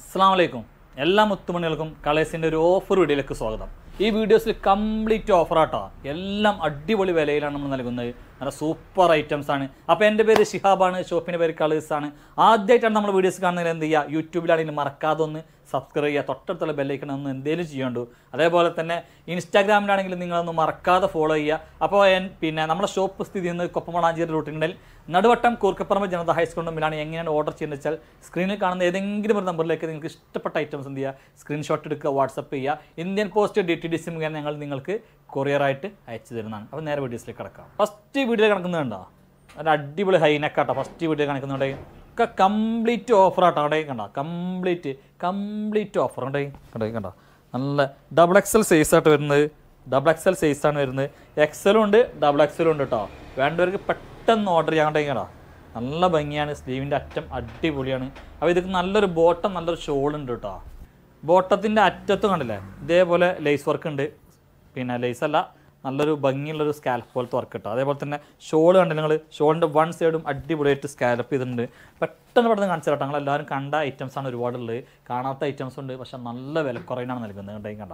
അസ്സാം വലൈക്കും എല്ലാ മുത്തുമണികൾക്കും കളേഴ്സിൻ്റെ ഒരു ഓഫർ വീഡിയോയിലേക്ക് സ്വാഗതം ഈ വീഡിയോസിൽ കംപ്ലീറ്റ് ഓഫറാട്ടോ എല്ലാം അടിപൊളി വിലയിലാണ് നമ്മൾ നൽകുന്നത് നല്ല സൂപ്പർ ഐറ്റംസ് ആണ് അപ്പോൾ എൻ്റെ പേര് ഷിഹാബാണ് ഷോപ്പിൻ്റെ പേര് കളേഴ്സ് ആണ് ആദ്യമായിട്ടാണ് നമ്മൾ വീഡിയോസ് കാണുന്നത് എന്ത് ചെയ്യുക യൂട്യൂബിലാണെങ്കിൽ മറക്കാതെ ഒന്ന് സബ്സ്ക്രൈബ് ചെയ്യുക തൊട്ടടുത്തുള്ള ബെല്ലൈക്കൺ ഒന്ന് എന്തെങ്കിലും ചെയ്യണ്ടു അതേപോലെ തന്നെ ഇൻസ്റ്റാഗ്രാമിലാണെങ്കിൽ നിങ്ങളൊന്ന് മറക്കാതെ ഫോളോ ചെയ്യുക അപ്പോൾ എൻ- പിന്നെ നമ്മുടെ ഷോപ്പ് സ്ഥിതി ചെയ്യുന്നത് കൊപ്പമളാഞ്ചേരി റൂട്ടിനിൽ നടുവട്ടം കൂർക്കപ്പറമ്പ് ജനത ഹൈസ്കൂളിൻ്റെ മുമ്പിലാണ് എങ്ങനെയാണ് ഓർഡർ ചെയ്യുന്നത് വെച്ചാൽ സ്ക്രീനിൽ കാണുന്ന ഏതെങ്കിലും ഒരു നമ്പറിലേക്ക് നിങ്ങൾക്ക് ഇഷ്ടപ്പെട്ട ഐറ്റംസ് എന്ത് ചെയ്യുക സ്ക്രീൻഷോട്ട് എടുക്കുക വാട്സപ്പ് ചെയ്യുക Indian post D T D C മുഖേന ഞങ്ങൾ നിങ്ങൾക്ക് കൊറിയറായിട്ട് അയച്ചു തരുന്നതാണ് അപ്പോൾ നേരെ വീഡിയോസിലേക്ക് കിടക്കാം ഫസ്റ്റ് വീഡിയോ കിടക്കുന്നത് കണ്ടോ ഒരു അടിപൊളി ഹൈനെക്കാട്ടോ ഫസ്റ്റ് വീഡിയോ കാണിക്കുന്നുണ്ട് ഒക്കെ കംപ്ലീറ്റ് ഓഫർ ആട്ടോ അവിടെ കണ്ട കംപ്ലീറ്റ് കംപ്ലീറ്റ് ഓഫർ ഉണ്ട് കണ്ടോ കണ്ടോ നല്ല ഡബിൾ എക്സൽ സൈസ് ആയിട്ട് വരുന്നത് ഡബിൾ എക്സൽ സൈസ് ആണ് വരുന്നത് എക്സലും ഉണ്ട് ഡബിൾ എക്സലും ഉണ്ട് കേട്ടോ വേണ്ടവർക്ക് പെട്ടെന്ന് ഓർഡർ ചെയ്യാൻ കേട്ടോ നല്ല ഭംഗിയാണ് സ്ലീവിൻ്റെ അറ്റം അടിപൊളിയാണ് അപ്പോൾ ഇതൊക്കെ നല്ലൊരു ബോട്ടം നല്ലൊരു ഷോൾ ഉണ്ട് കേട്ടോ ബോട്ടത്തിൻ്റെ അറ്റത്ത് കണ്ടില്ലേ ഇതേപോലെ ലേസ് വർക്ക് ഉണ്ട് പിന്നെ ലേസ് അല്ല നല്ലൊരു ഭംഗിയുള്ളൊരു സ്കാൽപ്പ് പോലത്തെ വർക്ക് കിട്ടും അതേപോലെ തന്നെ ഷോൾ കണ്ടില്ല നിങ്ങൾ ഷോളിൻ്റെ വൺ സൈഡും അടിപൊളിയായിട്ട് സ്കാലപ്പ് ചെയ്തിട്ടുണ്ട് പെട്ടെന്ന് പെട്ടെന്ന് കാണിച്ചു കേട്ടോ നിങ്ങൾ എല്ലാവരും കണ്ട ഐറ്റംസ് ആണ് ഒരുപാടുള്ളത് കാണാത്ത ഐറ്റംസ് ഉണ്ട് പക്ഷെ നല്ല വിലക്കുറവിനാണ് നൽകുന്നത് കണ്ടേ കണ്ട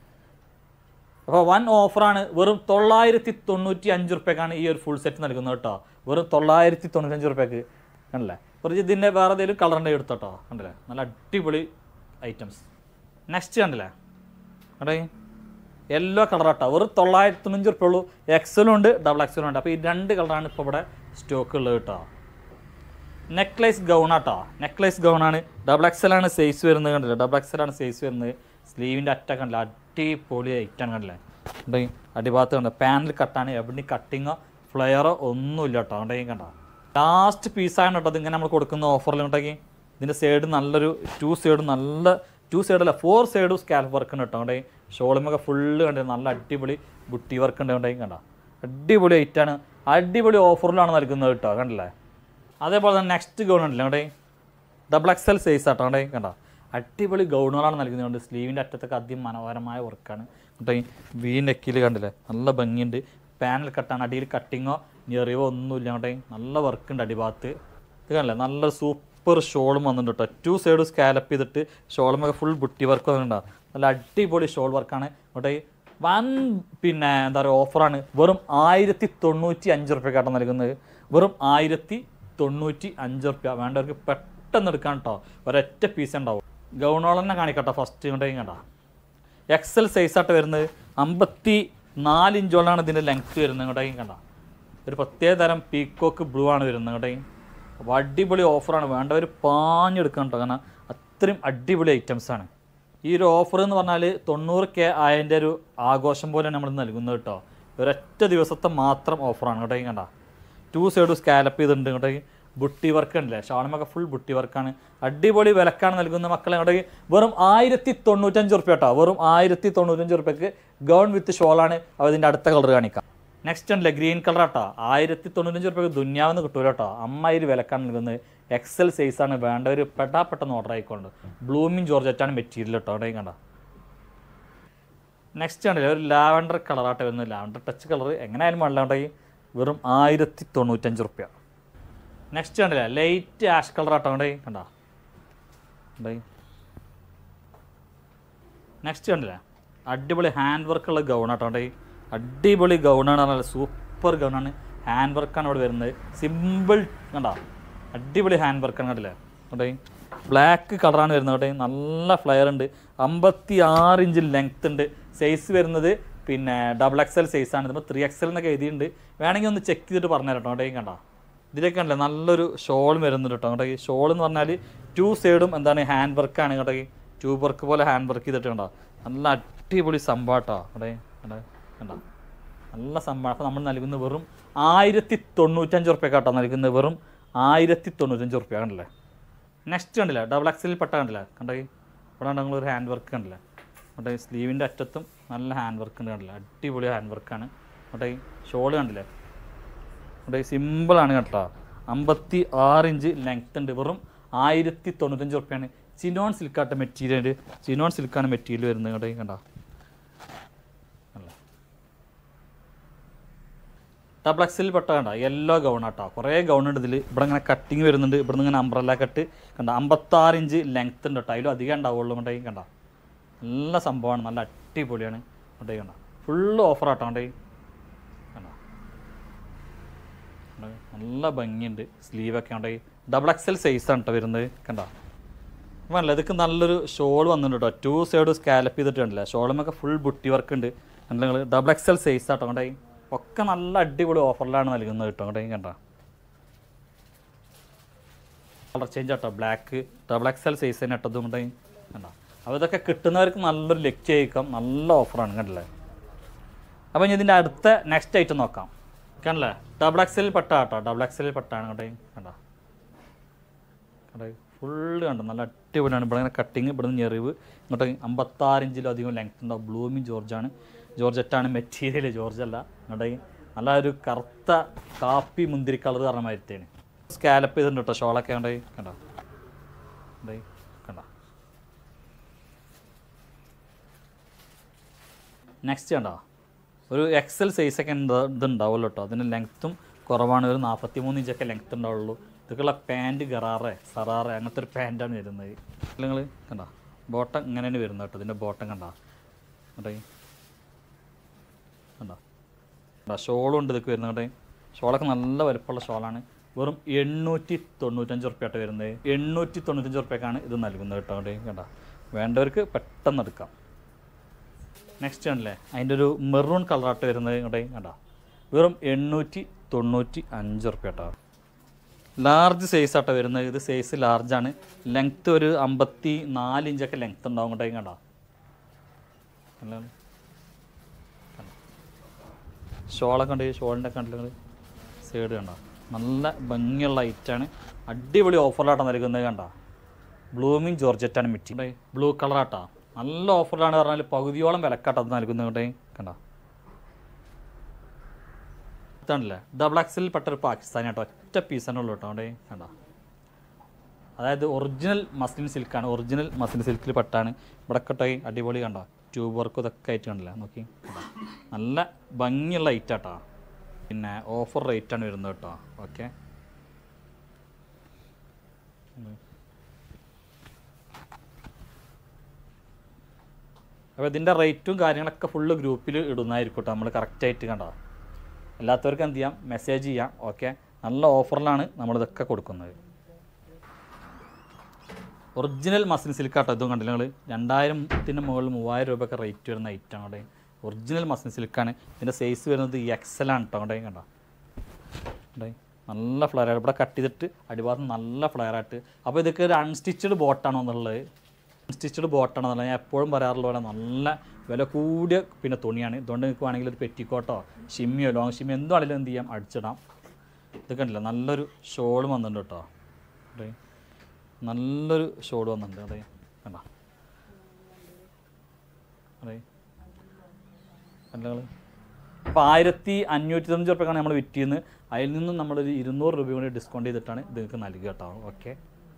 അപ്പോൾ വൺ ഓഫറാണ് വെറും തൊള്ളായിരത്തി തൊണ്ണൂറ്റി അഞ്ച് റുപ്യക്കാണ് ഈ ഒരു ഫുൾ സെറ്റ് നൽകുന്നത് കേട്ടോ വെറും തൊള്ളായിരത്തി തൊണ്ണൂറ്റഞ്ച് റുപ്യക്ക് കണ്ടില്ലേ കുറച്ച് ഇതിൻ്റെ വേറെ ഏതെങ്കിലും കളറിൻ്റെ എടുത്തോട്ടോ കണ്ടില്ലേ നല്ല അടിപൊളി ഐറ്റംസ് നെക്സ്റ്റ് കണ്ടില്ലേ കണ്ടേ യെല്ലോ കളറാട്ടോ വെറും തൊള്ളായിരത്തി തൊണ്ണൂറ്റി റുപ്യ ഉള്ളൂ എക്സലും ഉണ്ട് ഡബിൾ എക്സലും ഉണ്ട് അപ്പോൾ ഈ രണ്ട് കളറാണ് ഇപ്പോൾ ഇവിടെ സ്റ്റോക്ക് ഉള്ളത് കേട്ടോ നെക്ലേസ് ഗൗണാട്ടോ നെക്ലേസ് ഗൗണാണ് ഡബിൾ എക്സലാണ് സൈസ് വരുന്നത് കണ്ടില്ല ഡബിൾ എക്സലാണ് സൈസ് വരുന്നത് സ്ലീവിൻ്റെ അറ്റ കണ്ടില്ല അടിപൊളി ഐറ്റാണ് കണ്ടില്ലേ ഉണ്ടെങ്കിൽ അടിഭാഗത്ത് കണ്ട പാനൽ കട്ടാണ് എവിടെ കട്ടിങ്ങോ ഫ്ലെയറോ ഒന്നുമില്ല കേട്ടോ ഉണ്ടെങ്കിൽ കണ്ട ലാസ്റ്റ് പീസാണ് കേട്ടോ ഇതിങ്ങനെ നമ്മൾ കൊടുക്കുന്ന ഓഫറിൽ ഉണ്ടെങ്കിൽ ഇതിൻ്റെ സൈഡ് നല്ലൊരു ടു സൈഡ് നല്ല ടു സൈഡല്ല ഫോർ സൈഡും സ്കാൽപ്പ് വർക്ക് ഉണ്ട് കേട്ടോ ഉണ്ടെങ്കിൽ ഷോളുമൊക്കെ ഫുള്ള് കണ്ടത് നല്ല അടിപൊളി ബുട്ടി വർക്ക് ഉണ്ട് ഉണ്ടെങ്കിൽ കണ്ട അടിപൊളി ഐറ്റാണ് അടിപൊളി ഓഫറിലാണ് നൽകുന്നത് കേട്ടോ കണ്ടില്ലേ അതേപോലെ തന്നെ നെക്സ്റ്റ് ഗൗൺ ഉണ്ടല്ലോ അവിടെ ഡബിൾ എക്സൽ സൈസ് ആട്ടോ അവിടെ കണ്ട അടിപൊളി ഗൗണുകളാണ് നൽകുന്നത് സ്ലീവിൻ്റെ അറ്റത്തൊക്കെ അതിമനോഹരമായ വർക്കാണ് കേട്ടോ ഈ വി നെക്കിൽ കണ്ടില്ലേ നല്ല ഭംഗിയുണ്ട് പാനൽ കട്ടാണ് അടിയിൽ കട്ടിങ്ങോ ഞെറിവോ ഒന്നുമില്ല അവിടെ നല്ല വർക്ക് ഉണ്ട് അടിഭാഗത്ത് ഇത് കണ്ടില്ലേ നല്ല സൂപ്പർ ഷോളും വന്നിട്ടുണ്ട് കേട്ടോ ടു സൈഡ് സ്കാലപ്പ് ചെയ്തിട്ട് ഷോളുമൊക്കെ ഫുൾ ബുട്ടി വർക്ക് വന്നിട്ടുണ്ടാവും നല്ല അടിപൊളി ഷോൾ വർക്കാണ് ഇവിടെ വൻ പിന്നെ എന്താ പറയുക ഓഫറാണ് വെറും ആയിരത്തി തൊണ്ണൂറ്റി അഞ്ച് റുപ്യക്കാട്ടോ നൽകുന്നത് വെറും ആയിരത്തി തൊണ്ണൂറ്റി അഞ്ച് റുപ്യ വേണ്ടവർക്ക് പെട്ടെന്ന് എടുക്കാൻ കേട്ടോ ഒരൊറ്റ പീസ് ഉണ്ടാവും ഗൗണോൾ തന്നെ കാണിക്കട്ടോ ഫസ്റ്റ് ഇങ്ങോട്ടേക്കും കണ്ട എക്സൽ സൈസായിട്ട് വരുന്നത് അമ്പത്തി നാല് ഇഞ്ചോളാണ് ഇതിൻ്റെ ലെങ്ത് വരുന്നത് ഇങ്ങോട്ടേക്കും കണ്ട ഒരു പ്രത്യേക തരം പീക്കോക്ക് ബ്ലൂ ആണ് വരുന്നത് ഇങ്ങോട്ടേക്കും അപ്പോൾ അടിപൊളി ഓഫറാണ് വേണ്ടവർ പാഞ്ഞെടുക്കണം കേട്ടോ കാരണം അത്രയും അടിപൊളി ഐറ്റംസ് ആണ് ഈ ഒരു ഓഫർ എന്ന് പറഞ്ഞാൽ തൊണ്ണൂറ് കെ ആയതിൻ്റെ ഒരു ആഘോഷം പോലെ നമ്മൾ നൽകുന്നത് കേട്ടോ ഒരൊറ്റ ദിവസത്തെ മാത്രം ഓഫറാണ് കേട്ടോ കണ്ട ടു സൈഡ് സ്കാലപ്പ് ചെയ്തിട്ടുണ്ട് ഇങ്ങോട്ടേക്ക് ബുട്ടി വർക്ക് ഉണ്ടല്ലേ ഷാളുമൊക്കെ ഫുൾ ബുട്ടി വർക്കാണ് അടിപൊളി വിലക്കാണ് നൽകുന്ന മക്കളെ ഇങ്ങോട്ടേക്ക് വെറും ആയിരത്തി തൊണ്ണൂറ്റഞ്ച് റുപ്യ കേട്ടോ വെറും ആയിരത്തി തൊണ്ണൂറ്റഞ്ച് റുപ്യക്ക് ഗൗൺ വിത്ത് ഷോളാണ് അപ്പോൾ ഇതിൻ്റെ അടുത്ത കളർ കാണിക്കാം നെക്സ്റ്റ് ഉണ്ടല്ലേ ഗ്രീൻ കളർ ആട്ടോ ആയിരത്തി തൊണ്ണൂറ്റഞ്ച് റുപ്യക്ക് ദുന്യാവെന്ന് കിട്ടൂല കേട്ടോ അമ്മായിരം വിലക്കാണ് നൽകുന്നത് എക്സൽ സൈസാണ് വേണ്ടവർ പെട്ടാ പെട്ടെന്ന് ഓർഡർ ആയിക്കൊണ്ട് ബ്ലൂമിങ് ജോർജറ്റാണ് മെറ്റീരിയൽ കേട്ടോ അവിടെ കണ്ട നെക്സ്റ്റ് ഉണ്ടല്ലേ ഒരു ലാവൻഡർ കളറായിട്ട് വരുന്നത് ലാവൻഡർ ടച്ച് കളർ എങ്ങനെയായാലും വേണ്ടാണ്ടെങ്കിൽ വെറും ആയിരത്തി തൊണ്ണൂറ്റഞ്ച് റുപ്യ നെക്സ്റ്റ് കണ്ടില്ലേ ലൈറ്റ് ആഷ് കളർ ആട്ടോ കണ്ടേ കണ്ട നെക്സ്റ്റ് കണ്ടില്ലേ അടിപൊളി ഹാൻഡ് വർക്കുള്ള ഗൗൺ ആട്ടോ കണ്ടേ അടിപൊളി ഗൗണാണ് പറഞ്ഞാൽ സൂപ്പർ ഗൗണാണ് ഹാൻഡ് വർക്കാണ് ഇവിടെ വരുന്നത് സിമ്പിൾ കണ്ട അടിപൊളി ഹാൻഡ് വർക്കാണ് കണ്ടില്ലേ കണ്ടേ ബ്ലാക്ക് കളറാണ് വരുന്നത് കേട്ടോ നല്ല ഫ്ലെയർ ഉണ്ട് അമ്പത്തി ആറ് ഇഞ്ച് ലെങ്ത് ഉണ്ട് സൈസ് വരുന്നത് പിന്നെ ഡബിൾ എക്സൽ സൈസാണ് ഇതിപ്പോൾ ത്രീ എക്സൽ എന്നൊക്കെ എഴുതിയിട്ടുണ്ട് വേണമെങ്കിൽ ഒന്ന് ചെക്ക് ചെയ്തിട്ട് പറഞ്ഞുതരാം കേട്ടോ കേട്ടോ കണ്ട ഇതിലൊക്കെ ഉണ്ടല്ലേ നല്ലൊരു ഷോൾ വരുന്നുണ്ട് കേട്ടോ കേട്ടോ ഈ ഷോൾ എന്ന് പറഞ്ഞാൽ ടു സൈഡും എന്താണ് ഹാൻഡ് വർക്കാണ് കേട്ടോ ഈ ട്യൂബ് വർക്ക് പോലെ ഹാൻഡ് വർക്ക് ചെയ്തിട്ട് കണ്ടോ നല്ല അടിപൊളി സംഭവം കേട്ടോ കേട്ടോ കണ്ടോ കണ്ടോ നല്ല സംഭവം അപ്പോൾ നമ്മൾ നൽകുന്നത് വെറും ആയിരത്തി തൊണ്ണൂറ്റഞ്ച് റുപ്യ കേട്ടോ നൽകുന്നത് വെറും ആയിരത്തി തൊണ്ണൂറ്റഞ്ച് റുപ്യ കണ്ടില്ലേ നെക്സ്റ്റ് കണ്ടില്ലേ ഡബിൾ എക്സലിൽ പെട്ട കണ്ടില്ലേ കണ്ടോ ഇവിടെ നിങ്ങൾ ഒരു ഹാൻഡ് വർക്ക് കണ്ടില്ലേ അവിടെ സ്ലീവിൻ്റെ അറ്റത്തും നല്ല ഹാൻഡ് വർക്ക് ഉണ്ട് കണ്ടില്ലേ അടിപൊളി ഹാൻഡ് വർക്കാണ് അവിടെ ഷോള് കണ്ടില്ലേ ഇവിടെ സിമ്പിളാണ് കേട്ടോ അമ്പത്തി ആറ് ഇഞ്ച് ലെങ്ത് ഉണ്ട് വെറും ആയിരത്തി തൊണ്ണൂറ്റഞ്ച് റുപ്യാണ് ചിനോൺ സിൽക്കാട്ട മെറ്റീരിയൽ ചിനോൺ സിൽക്കാണ് മെറ്റീരിയൽ വരുന്നത് കേട്ടോ കണ്ടോ ഡബിൾ എക്സിൽ പെട്ട കണ്ട യെല്ലോ ഗൗൺ ആട്ടോ കുറേ ഗൗൺ ഉണ്ട് ഇതിൽ ഇവിടെ ഇങ്ങനെ കട്ടിങ് വരുന്നുണ്ട് ഇവിടെ നിന്ന് ഇങ്ങനെ അംബ്രല്ല കട്ട് കണ്ട അമ്പത്താറ് ഇഞ്ച് ലെങ്ത് ഉണ്ട് കേട്ടോ അതിലും അധികം ഉണ്ടാവുള്ളൂ കൊണ്ടേ കണ്ട നല്ല സംഭവമാണ് നല്ല അടിപൊളിയാണ് കൊണ്ടേ കണ്ട ഫുള്ള് ഓഫർ ആട്ടോ കൊണ്ടേ കണ്ട കണ്ടോ? നല്ല ഭംഗിയുണ്ട് സ്ലീവൊക്കെ ഉണ്ട് ഡബിൾ എക്സൽ സൈസാണ് കേട്ടോ വരുന്നത് കണ്ട അല്ല ഇതൊക്കെ നല്ലൊരു ഷോൾ വന്നിട്ടുണ്ട് കേട്ടോ ടു സൈഡ് സ്കാലപ്പ് ചെയ്തിട്ടുണ്ടല്ലേ ഷോളുമൊക്കെ ഫുൾ ബുട്ടി വർക്ക് ഉണ്ട് നിങ്ങൾ ഡബിൾ എക്സൽ സൈസ് ആട്ടോ കണ്ടേ ഒക്കെ നല്ല അടിപൊളി ഓഫറിലാണ് നൽകുന്നത് കേട്ടോ കണ്ടേ കണ്ട കളർ ചേഞ്ച് ആട്ടോ ബ്ലാക്ക് ഡബിൾ എക്സൽ സൈസ് തന്നെ ഇട്ടതും കൊണ്ടേ കണ്ട അപ്പോൾ ഇതൊക്കെ കിട്ടുന്നവർക്ക് നല്ലൊരു ലക്ക് ചെയ്യിക്കാം നല്ല ഓഫറാണ് കണ്ടല്ലേ അപ്പോൾ ഇനി ഇതിൻ്റെ അടുത്ത നെക്സ്റ്റ് ഐറ്റം നോക്കാം കണ്ടല്ലേ ഡബിൾ എക്സലിൽ പെട്ട കേട്ടോ ഡബിൾ എക്സലിൽ പെട്ടാണ് കണ്ടേ കണ്ട കണ്ടേ ഫുള്ള് കണ്ടോ നല്ല അടിപൊളിയാണ് ഇവിടെ ഇങ്ങനെ കട്ടിങ് ഇവിടെ നിന്ന് ഞെറിവ് ഇങ്ങോട്ട് അമ്പത്താറ് ഇഞ്ചിലധികം ലെങ്ത് ഉണ്ടാവും ബ്ലൂമിങ് ജോർജാണ് ജോർജറ്റാണ് മെറ്റീരിയൽ ജോർജ് അല്ല ഇങ്ങോട്ട് നല്ല ഒരു കറുത്ത കാപ്പി മുന്തിരി കളർ പറഞ്ഞ മാതിരിത്തേന് സ്കാലപ്പ് ചെയ്തിട്ടുണ്ട് കേട്ടോ ഷോളൊക്കെ കണ്ടേ കണ്ടോ കണ്ടേ കണ്ടോ നെക്സ്റ്റ് കണ്ടോ ഒരു എക്സൽ സൈസൊക്കെ എന്താ ഇതുണ്ടാവുമല്ലോ കേട്ടോ അതിന് ലെങ്ത്തും കുറവാണ് ഒരു നാൽപ്പത്തി മൂന്ന് ഇഞ്ചൊക്കെ ലെങ്ത് ഉണ്ടാവുള്ളൂ ഇതൊക്കെയുള്ള പാൻറ്റ് ഗറാറെ സറാറെ അങ്ങനത്തെ ഒരു പാൻറ്റാണ് വരുന്നത് നിങ്ങൾ കണ്ടോ ബോട്ടം ഇങ്ങനെയാണ് വരുന്നത് കേട്ടോ ഇതിൻ്റെ ബോട്ടം കണ്ടോ കേട്ടോ കണ്ടോ കണ്ടോ ഷോളും ഉണ്ട് ഇതൊക്കെ വരുന്നത് കേട്ടോ ഷോളൊക്കെ നല്ല വലുപ്പമുള്ള ഷോളാണ് വെറും എണ്ണൂറ്റി തൊണ്ണൂറ്റഞ്ച് ഉറുപ്പ്യായിട്ട് വരുന്നത് എണ്ണൂറ്റി തൊണ്ണൂറ്റഞ്ച് ഉറുപ്പ്യക്കാണ് ഇത് നൽകുന്നത് കേട്ടോ കേട്ടോ കണ്ടോ വേണ്ടവർക്ക് പെട്ടെന്ന് എടുക്കാം നെക്സ്റ്റ് ആണല്ലേ അതിൻ്റെ ഒരു മെറൂൺ കളറായിട്ട് വരുന്നത് ഇങ്ങോട്ടേ കണ്ടോ വെറും എണ്ണൂറ്റി തൊണ്ണൂറ്റി അഞ്ച് ഉറുപ്പ്യ കേട്ടോ ലാർജ് സൈസ് ആട്ടോ വരുന്നത് ഇത് സൈസ് ലാർജാണ് ലെങ്ത്ത് ഒരു അമ്പത്തി നാല് ഇഞ്ചൊക്കെ ലെങ്ത്ത് ഉണ്ടാവും ഇങ്ങോട്ടേ കണ്ടോ അല്ല ഷോളൊക്കെ ഉണ്ട് ഷോളിൻ്റെ ഒക്കെ ഉണ്ടല്ലോ സൈഡ് കണ്ടോ നല്ല ഭംഗിയുള്ള ഐറ്റാണ് അടിപൊളി ഓഫറിലാട്ടോ നൽകുന്നത് കണ്ടോ ബ്ലൂമിങ് ജോർജറ്റാണ് മിറ്റി ബ്ലൂ കളറാട്ടാ നല്ല ഓഫറിലാണ് പറഞ്ഞാൽ പകുതിയോളം വിലക്കാട്ടോ അത് നൽകുന്നത് കണ്ടോ ഇതാണല്ലേ ഡബിൾ എക്സലിൽ പെട്ട ഒരു പാകിസ്ഥാനി കേട്ടോ ഒറ്റ പീസാണ് ഉള്ളൂ കേട്ടോ അവിടെ കണ്ടോ അതായത് ഒറിജിനൽ മസ്ലിൻ സിൽക്കാണ് ഒറിജിനൽ മസ്ലിൻ സിൽക്കിൽ പെട്ടാണ് ഇവിടെ കേട്ടോ അടിപൊളി കണ്ടോ ട്യൂബ് വർക്ക് ഇതൊക്കെ ആയിട്ട് കണ്ടില്ലേ നോക്കി കണ്ടോ നല്ല ഭംഗിയുള്ള ഐറ്റ് കേട്ടോ പിന്നെ ഓഫർ റേറ്റാണ് വരുന്നത് കേട്ടോ ഓക്കെ അപ്പോൾ ഇതിൻ്റെ റേറ്റും കാര്യങ്ങളൊക്കെ ഫുള്ള് ഗ്രൂപ്പിൽ ഇടുന്നതായിരിക്കും കേട്ടോ നമ്മൾ കറക്റ്റായിട്ട് കണ്ടോ അല്ലാത്തവർക്ക് എന്ത് ചെയ്യാം മെസ്സേജ് ചെയ്യാം ഓക്കെ നല്ല ഓഫറിലാണ് നമ്മളിതൊക്കെ കൊടുക്കുന്നത് ഒറിജിനൽ മസിൻ സിൽക്കാട്ടോ ഇതും കണ്ടില്ല നിങ്ങൾ രണ്ടായിരത്തിന് മുകളിൽ മൂവായിരം രൂപയൊക്കെ റേറ്റ് വരുന്ന ഐറ്റാണ് അവിടെ ഒറിജിനൽ മസിൻ സിൽക്കാണ് ഇതിൻ്റെ സൈസ് വരുന്നത് എക്സൽ ആണ് കേട്ടോ അവിടെ കണ്ടോ ഉണ്ടേ നല്ല ഫ്ലയർ ഇവിടെ കട്ട് ചെയ്തിട്ട് അടിഭാഗത്ത് നല്ല ഫ്ലയർ ആയിട്ട് അപ്പോൾ ഇതൊക്കെ ഒരു അൺസ്റ്റിച്ചഡ് ബോട്ടാണോ എന്നുള്ളത് അൺസ്റ്റിച്ചഡ് ബോട്ടാണോ എന്നുള്ളത് ഞാൻ എപ്പോഴും പറയാറുള്ള പോലെ നല്ല വില കൂടിയ പിന്നെ തുണിയാണ് ഇതുകൊണ്ട് നിങ്ങൾക്ക് വേണമെങ്കിൽ ഒരു പെറ്റിക്കോട്ടോ ഷിമ്മിയോ ലോങ് ഷിമ്മിയോ എന്തും ആണെങ്കിലും എന്ത് ചെയ്യാം അടിച്ചിടാം ഇതൊക്കെ ഉണ്ടല്ലോ നല്ലൊരു ഷോൾ വന്നിട്ടുണ്ട് കേട്ടോ അതെ നല്ലൊരു ഷോൾ വന്നിട്ടുണ്ട് അതെ കണ്ട അതെ കണ്ടങ്ങൾ അപ്പോൾ ആയിരത്തി അഞ്ഞൂറ്റി തൊണ്ണൂറ്റി റുപ്യക്കാണ് നമ്മൾ വിറ്റ് ചെയ്യുന്നത് അതിൽ നിന്നും നമ്മളൊരു ഇരുന്നൂറ് രൂപ കൂടി ഡിസ്കൗണ്ട് ചെയ്തിട്ടാണ് ഇത് നിങ്ങൾക്ക് നൽകുക കേട്ടോ ഓക്കെ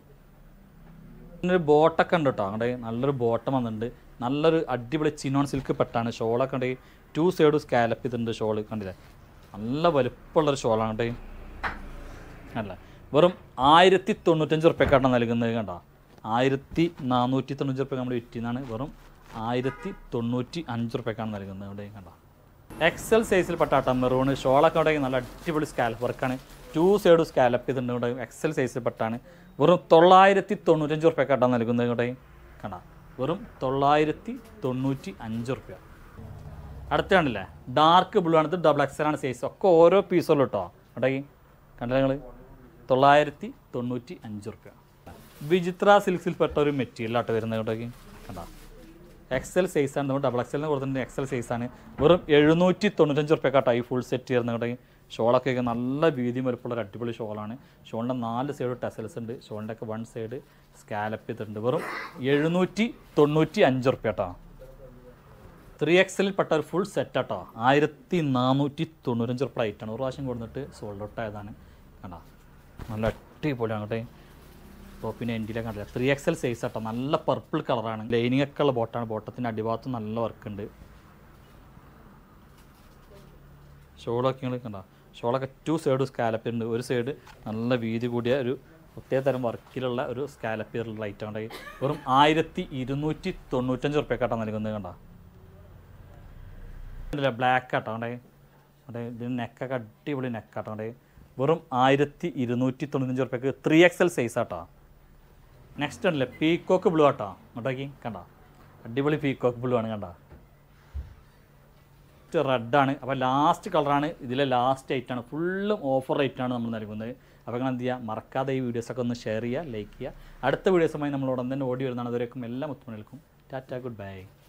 ഒരു ബോട്ടൊക്കെ ഉണ്ട് കേട്ടോ അങ്ങോട്ട് നല്ലൊരു ബോട്ടം വന്നിട്ടുണ്ട് നല്ലൊരു അടിപൊളി ചിനോൺ സിൽക്ക് പെട്ടാണ് ഷോളൊക്കെ ഉണ്ട് ടു സൈഡ് സ്കാലപ്പ് ചെയ്തിട്ടുണ്ട് ഷോൾ കണ്ടില്ലേ നല്ല വലുപ്പമുള്ളൊരു ഷോളാണ് കേട്ടോ അല്ല വെറും ആയിരത്തി തൊണ്ണൂറ്റഞ്ച് റുപ്യക്കാട്ടാണ് നൽകുന്നത് കണ്ടോ ആയിരത്തി നാനൂറ്റി തൊണ്ണൂറ്റി റുപ്യ നമ്മൾ വിറ്റിന്നാണ് വെറും ആയിരത്തി തൊണ്ണൂറ്റി അഞ്ച് റുപ്യക്കാണ് നൽകുന്നത് ഇവിടെ കണ്ടോ എക്സൽ സൈസിൽ പെട്ടാട്ട മെറൂണ് ഷോളൊക്കെ അവിടെ നല്ല അടിപൊളി സ്കാലപ്പ് വർക്കാണ് ടു സൈഡ് സ്കാലപ്പ് ചെയ്തിട്ടുണ്ട് ഇവിടെ എക്സൽ സൈസിൽ പെട്ടാണ് വെറും തൊള്ളായിരത്തി തൊണ്ണൂറ്റഞ്ച് റുപ്യക്കാട്ടാണ് നൽകുന്നത് ഇവിടെ കണ്ട വെറും തൊള്ളായിരത്തി തൊണ്ണൂറ്റി അഞ്ച് റുപ്യ അടുത്ത കണ്ടില്ലേ ഡാർക്ക് ബ്ലൂ ആണ് ഇത് ഡബിൾ എക്സൽ ആണ് സൈസ് ഒക്കെ ഓരോ പീസുള്ളൂ കേട്ടോ അവിടെ കണ്ടില്ല നിങ്ങൾ തൊള്ളായിരത്തി തൊണ്ണൂറ്റി അഞ്ച് റുപ്യ വിചിത്ര സിൽക്സിൽ പെട്ട ഒരു മെറ്റീരിയൽ ആട്ടോ വരുന്നത് കേട്ടോ കണ്ടാ എക്സൽ സൈസ് ആണ് നമ്മൾ ഡബിൾ എക്സലിന് കൊടുത്തിട്ടുണ്ട് എക്സൽ സൈസ് ആണ് വെറും എഴുന്നൂറ്റി തൊണ്ണൂറ്റഞ്ച് റുപ്യക്കാട്ടോ ഈ ഫുൾ സെറ്റ് ചേർന്ന് കേട്ടോ ഷോളൊക്കെ ഒക്കെ നല്ല വീതി വലുപ്പമുള്ള ഒരു അടിപൊളി ഷോളാണ് ഷോളിൻ്റെ നാല് സൈഡ് ടെസൽസ് ഉണ്ട് ഷോളിൻ്റെ ഒക്കെ വൺ സൈഡ് സ്കാലപ്പ് ചെയ്തിട്ടുണ്ട് വെറും എഴുന്നൂറ്റി തൊണ്ണൂറ്റി അഞ്ച് റുപ്യ കേട്ടോ ത്രീ എക്സലിൽ പെട്ട ഒരു ഫുൾ സെറ്റ് ആട്ടോ ആയിരത്തി നാനൂറ്റി തൊണ്ണൂറ്റഞ്ച് റുപ്യ ആണ് ഒരു പ്രാവശ്യം കൊടുത്തിട്ട് സോൾഡ് ഔട്ട് ആയതാണ് കണ്ടോ നല്ല അടിപൊളി അങ്ങോട്ടെ ടോപ്പിൻ്റെ എൻഡിലെ കണ്ടില്ല ത്രീ എക്സൽ സൈസ് ആട്ടോ നല്ല പർപ്പിൾ കളറാണ് ലൈനിങ് ഒക്കെ ഉള്ള ബോട്ടാണ് ബോട്ടത്തിൻ്റെ അടിഭാഗത്ത് നല്ല വർക്ക് ഉണ്ട് ഷോളൊക്കെ നിങ്ങൾ കണ്ടോ ഷോളൊക്കെ ടു സൈഡ് സ്കാലപ്പ് ഉണ്ട് ഒരു സൈഡ് നല്ല വീതി കൂടിയ ഒരു പ്രത്യേക തരം വർക്കിലുള്ള ഒരു സ്കാലപ്പിയറുള്ള ഐറ്റം ഉണ്ട് വെറും ആയിരത്തി ഇരുന്നൂറ്റി തൊണ്ണൂറ്റഞ്ച് റുപ്യക്കാട്ടാണ് നൽകുന്നത് കണ്ട ബ്ലാക്ക് ആട്ടോ കണ്ടേ അതെ ഇതിന് നെക്കൊക്കെ അടിപൊളി നെക്കാട്ടോ കണ്ടേ വെറും ആയിരത്തി ഇരുന്നൂറ്റി തൊണ്ണൂറ്റഞ്ച് റുപ്യക്ക് ത്രീ എക്സ് എൽ സൈസ് ആട്ടോ നെക്സ്റ്റ് ഉണ്ടല്ലേ പീക്കോക്ക് ബ്ലൂ ആട്ടോ ഇങ്ങോട്ടേക്ക് കണ്ട അടിപൊളി പീക്കോക്ക് ബ്ലൂ ആണ് കണ്ട റെഡാണ് അപ്പോൾ ലാസ്റ്റ് കളറാണ് ഇതിലെ ലാസ്റ്റ് ഐറ്റാണ് ഫുള്ളും ഓഫർ റേറ്റാണ് നമ്മൾ നൽകുന്നത് അപ്പോൾ നിങ്ങൾ എന്ത് ചെയ്യുക മറക്കാതെ ഈ വീഡിയോസൊക്കെ ഒന്ന് ഷെയർ ചെയ്യുക ലൈക്ക് ചെയ്യുക അടുത്ത വീഡിയോസുമായി നമ്മൾ ഉടൻ തന്നെ ഓടി വരുന്നതാണ് അതുവരേക്കും എല്ലാ മുത്തുമണികൾക്കും ടാറ്റ ഗുഡ് ബൈ